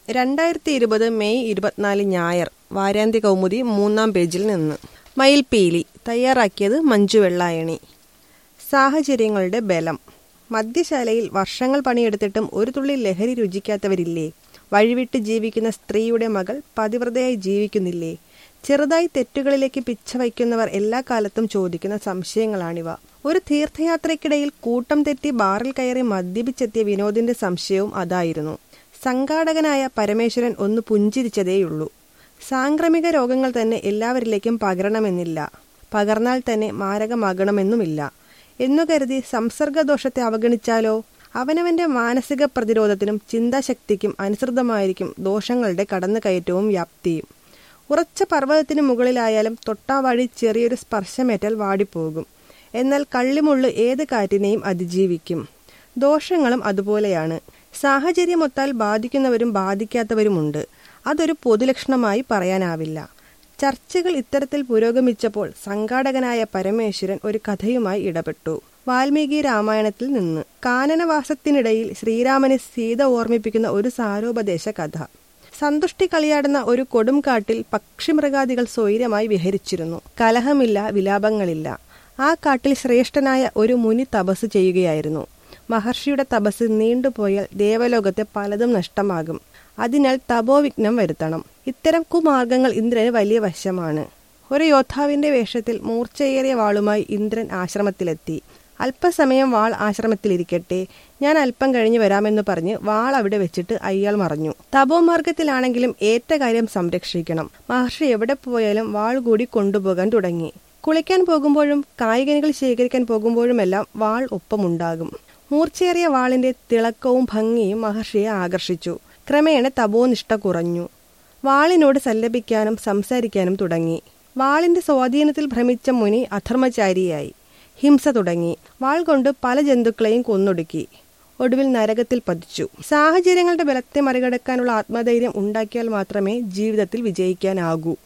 രണ്ടായിരത്തി ഇരുപത് മെയ് ഇരുപത്തിനാല് ഞായർ വാരാന്ത്യ കൗമുദി മൂന്നാം പേജിൽ നിന്ന് മയിൽപീലി തയ്യാറാക്കിയത് മഞ്ജു വെള്ളായണി സാഹചര്യങ്ങളുടെ ബലം മദ്യശാലയിൽ വർഷങ്ങൾ പണിയെടുത്തിട്ടും ഒരു തുള്ളി ലഹരി രുചിക്കാത്തവരില്ലേ വഴിവിട്ട് ജീവിക്കുന്ന സ്ത്രീയുടെ മകൾ പതിവ്രതയായി ജീവിക്കുന്നില്ലേ ചെറുതായി തെറ്റുകളിലേക്ക് പിച്ച വയ്ക്കുന്നവർ എല്ലാ കാലത്തും ചോദിക്കുന്ന സംശയങ്ങളാണിവ ഒരു തീർത്ഥയാത്രയ്ക്കിടയിൽ കൂട്ടം തെറ്റി ബാറിൽ കയറി മദ്യപിച്ചെത്തിയ വിനോദിന്റെ സംശയവും അതായിരുന്നു സംഘാടകനായ പരമേശ്വരൻ ഒന്ന് പുഞ്ചിരിച്ചതേയുള്ളൂ സാംക്രമിക രോഗങ്ങൾ തന്നെ എല്ലാവരിലേക്കും പകരണമെന്നില്ല പകർന്നാൽ തന്നെ മാരകമാകണമെന്നുമില്ല എന്നു കരുതി സംസർഗദോഷത്തെ അവഗണിച്ചാലോ അവനവന്റെ മാനസിക പ്രതിരോധത്തിനും ചിന്താശക്തിക്കും അനുസൃതമായിരിക്കും ദോഷങ്ങളുടെ കടന്നുകയറ്റവും വ്യാപ്തിയും ഉറച്ച പർവ്വതത്തിന് മുകളിലായാലും തൊട്ടാവാടി ചെറിയൊരു സ്പർശമേറ്റാൽ വാടിപ്പോകും എന്നാൽ കള്ളിമുള്ള് ഏത് കാറ്റിനെയും അതിജീവിക്കും ദോഷങ്ങളും അതുപോലെയാണ് സാഹചര്യമൊത്താൽ ബാധിക്കുന്നവരും ബാധിക്കാത്തവരുമുണ്ട് അതൊരു പൊതുലക്ഷണമായി പറയാനാവില്ല ചർച്ചകൾ ഇത്തരത്തിൽ പുരോഗമിച്ചപ്പോൾ സംഘാടകനായ പരമേശ്വരൻ ഒരു കഥയുമായി ഇടപെട്ടു വാൽമീകി രാമായണത്തിൽ നിന്ന് കാനനവാസത്തിനിടയിൽ ശ്രീരാമനെ സീത ഓർമ്മിപ്പിക്കുന്ന ഒരു സാരോപദേശ കഥ സന്തുഷ്ടി കളിയാടുന്ന ഒരു കൊടുംകാട്ടിൽ പക്ഷിമൃഗാദികൾ സ്വൈര്യമായി വിഹരിച്ചിരുന്നു കലഹമില്ല വിലാപങ്ങളില്ല ആ കാട്ടിൽ ശ്രേഷ്ഠനായ ഒരു മുനി തപസ് ചെയ്യുകയായിരുന്നു മഹർഷിയുടെ തപസ് നീണ്ടുപോയാൽ ദേവലോകത്തെ പലതും നഷ്ടമാകും അതിനാൽ തപോവിഘ്നം വരുത്തണം ഇത്തരം കുമാർഗങ്ങൾ ഇന്ദ്രന് വലിയ വശമാണ് ഒരു യോദ്ധാവിന്റെ വേഷത്തിൽ മൂർച്ചയേറിയ വാളുമായി ഇന്ദ്രൻ ആശ്രമത്തിലെത്തി അല്പസമയം വാൾ ആശ്രമത്തിലിരിക്കട്ടെ ഞാൻ അല്പം കഴിഞ്ഞു വരാമെന്ന് പറഞ്ഞ് വാൾ അവിടെ വെച്ചിട്ട് അയാൾ മറഞ്ഞു തപോമാർഗത്തിലാണെങ്കിലും ഏറ്റ കാര്യം സംരക്ഷിക്കണം മഹർഷി എവിടെ പോയാലും വാൾ കൂടി കൊണ്ടുപോകാൻ തുടങ്ങി കുളിക്കാൻ പോകുമ്പോഴും കായികനികൾ ശേഖരിക്കാൻ പോകുമ്പോഴുമെല്ലാം വാൾ ഒപ്പമുണ്ടാകും മൂർച്ചയേറിയ വാളിന്റെ തിളക്കവും ഭംഗിയും മഹർഷിയെ ആകർഷിച്ചു ക്രമേണ തപോനിഷ്ഠ കുറഞ്ഞു വാളിനോട് സല്ലപിക്കാനും സംസാരിക്കാനും തുടങ്ങി വാളിന്റെ സ്വാധീനത്തിൽ ഭ്രമിച്ച മുനി അധർമ്മചാരിയായി ഹിംസ തുടങ്ങി വാൾ കൊണ്ട് പല ജന്തുക്കളെയും കൊന്നൊടുക്കി ഒടുവിൽ നരകത്തിൽ പതിച്ചു സാഹചര്യങ്ങളുടെ ബലത്തെ മറികടക്കാനുള്ള ആത്മധൈര്യം ഉണ്ടാക്കിയാൽ മാത്രമേ ജീവിതത്തിൽ വിജയിക്കാനാകൂ